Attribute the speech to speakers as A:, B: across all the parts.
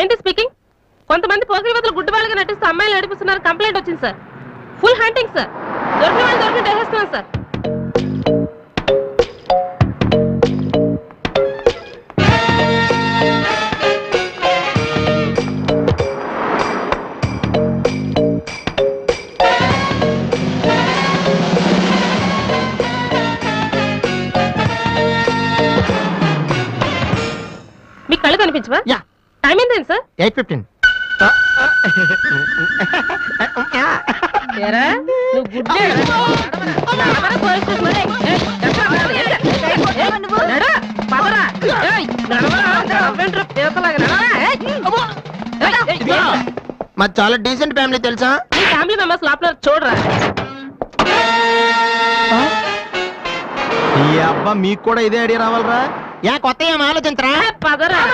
A: జయంతి speaking కొంతమంది పోకిరి వదలు గుడ్డి వాళ్ళగా నటిస్తూ అమ్మాయిలు నడిపిస్తున్నారు కంప్లైంట్ వచ్చింది సార్ ఫుల్ హంటింగ్ సార్ దొరికిన వాళ్ళు దొరికి చేసేస్తున్నాం సార్ మీకు కళ్ళు కనిపించవా
B: యా
A: టైం ఏంటండి సార్
B: ఎయిట్ ఫిఫ్టీన్
A: ఏరా నువ్వు గుడ్డే నడవరా పోలీస్ స్టేషన్ మరి. ఏయ్, ఎక్కడ ఉన్నావు? ఎక్కడ? ఏయ్, నడు, పదరా. ఏయ్, నడవరా, అందరూ అవ్వేంట్రా, పీతలాగా నడవరా. ఏయ్, అమ్మో. ఏయ్, ఏయ్, ఏయ్.
B: మాది చాలా డీసెంట్ ఫ్యామిలీ తెలుసా
A: మీ ఫ్యామిలీ మెంబర్స్ లోపల చూడరా
B: ఈ అబ్బా మీకు కూడా ఇదే ఐడియా రావాలరా యా కొత్త ఏం ఆలోచించరా
A: ఏ, పదరా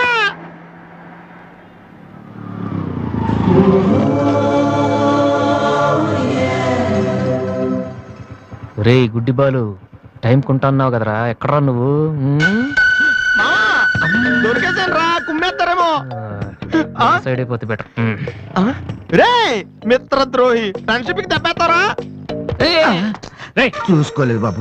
C: రే గుడ్డి బాలు టైం కొంటున్నావు కదరా ఎక్కడరా నువ్వు ఉమ్?
B: దొరికేసాను రా కుమ్మేస్తారేమో
C: ఆ, సైడ్ అయిపోతే బెటర్
B: రే మిత్ర ద్రోహి ఫ్రెండ్షిప్ కి దెబ్బేస్తారా
D: చూసుకోలేదు బాబు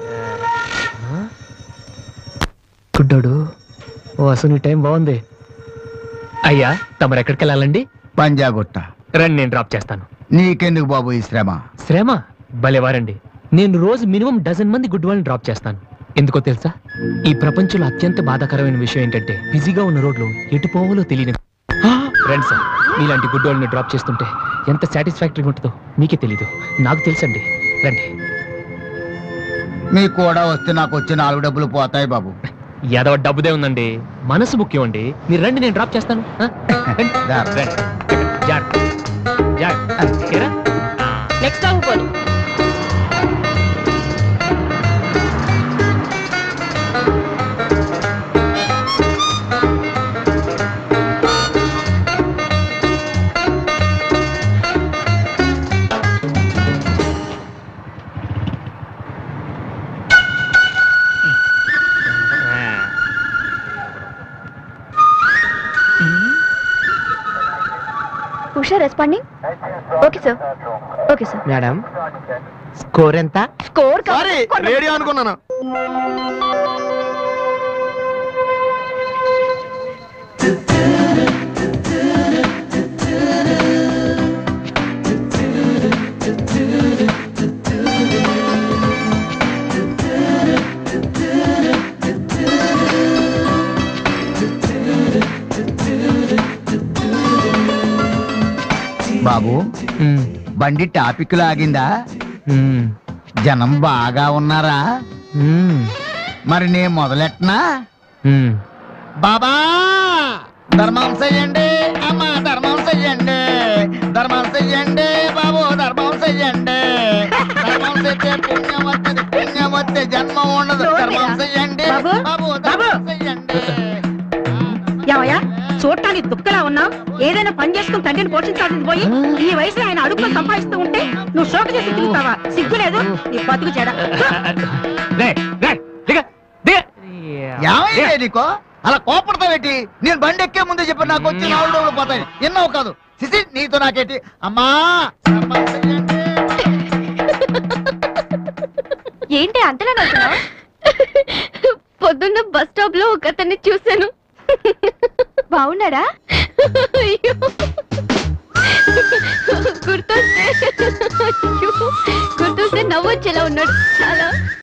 C: గుడ్డాడు ఓ అసలు నీ టైం బాగుంది అయ్యా తమరు ఎక్కడికి వెళ్ళాలండి
D: పంజాగుట్ట
C: రండి నేను డ్రాప్ చేస్తాను
D: నీకెందుకు బాబు ఈ శ్రమ
C: శ్రమ భలేవారండి నేను రోజు మినిమం డజన్ మంది గుడ్ వాళ్ళని డ్రాప్ చేస్తాను ఎందుకో తెలుసా ఈ ప్రపంచంలో అత్యంత బాధాకరమైన విషయం ఏంటంటే బిజీగా ఉన్న రోడ్లు ఎటు పోవాలో తెలియని రండి సార్ మీలాంటి గుడ్ వాళ్ళని డ్రాప్ చేస్తుంటే ఎంత సాటిస్ఫాక్టరీగా ఉంటుందో మీకే తెలీదు నాకు తెలుసండి రండి
D: మీకు కూడా వస్తే నాకు వచ్చే నాలుగు డబ్బులు పోతాయి బాబు
C: ఏదో డబ్బుదే ఉందండి మనసు ముఖ్యం అండి మీరు రండి నేను డ్రాప్ చేస్తాను ఆ? రండి.
D: దా.
C: రండి. జాగ్రత్త. జాగ్రత్త. ఓకేనా?
A: నెక్స్ట్ టైం పోనీ
E: Usha responding okay sir okay sir
B: madam score ఎంత
E: స్కోర్
B: సారీ రేడియో అనుకున్నాను
D: బాబు
C: ఉమ్,
D: బండి టాపిక్ లాగిందా
C: ఉమ్,
D: జనం బాగా ఉన్నారా
C: ఉమ్,
D: మరి నేను మొదలెట్టనా
C: ఉమ్.
D: బాబా ధర్మం చెయ్యండి అమ్మా ధర్మం చెయ్యండి ధర్మం చెయ్యండి బాబు ధర్మం చెయ్యండి ధర్మం చేస్తే పుణ్యం వస్తుంది పుణ్యం వస్తే జన్మ ఉండదు
E: నోరు
D: ధర్మం
E: మీద.
D: చెయ్యండి
E: బాబు,
D: బాబు ధర్మం చెయ్యండి
F: ఏమయ్యా చూడటానికి దుఃఖలా ఉన్నావు ఏదైనా పని చేసుకుని తండ్రిని పోషించాల్సింది పోయి ఈ వయసులో ఆయన అడుగులో సంపాదిస్తూ ఉంటే నువ్వు షోక చేసి తిరుగుతావా సిగ్గు లేదు నీ బతుకు చెడ
C: రే, రే, దిగ, దిగ.
D: ఏమైంది నీకో అలా కోపడతావేటి నేను బండి ఎక్కే ముందే చెప్పి నాకు వచ్చి నాలుగు రోజులు పోతాయి ఎన్నో కాదు సిసి నీతో నాకేటి అమ్మా ధర్మం చెయ్యండి
E: ఏంటి అంతలా నవ్వుతున్నావు పొద్దున్న బస్ స్టాప్ లో ఒక అతన్ని చూశాను బాగున్నాడా అయ్యో గుర్తొస్తే అయ్యో గుర్తొస్తే నవ్వొచ్చేలా ఉన్నాడు చాలా